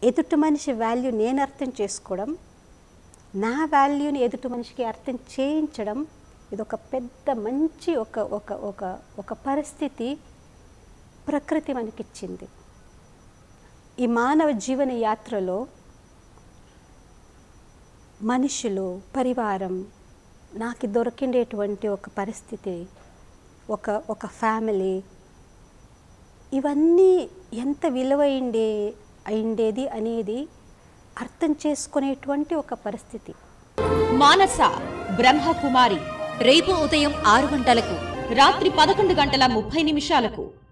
ఎదుటి మనిషి వాల్యూ నేను అర్థం చేసుకోవడం నా వాల్యూని ఎదుటి మనిషికి అర్థం చేయించడం ఇది ఒక పెద్ద మంచి ఒక ఒక ఒక ఒక పరిస్థితి ప్రకృతి మనకిచ్చింది ఈ మానవ జీవన యాత్రలో మనుషులు పరివారం నాకు దొరికిండేటువంటి ఒక పరిస్థితి ఒక ఒక ఫ్యామిలీ ఇవన్నీ ఎంత విలువైండే అయిండేది అనేది అర్థం చేసుకునేటువంటి ఒక పరిస్థితి మానస బ్రహ్మకుమారి రేపు ఉదయం ఆరు గంటలకు రాత్రి పదకొండు గంటల ముప్పై నిమిషాలకు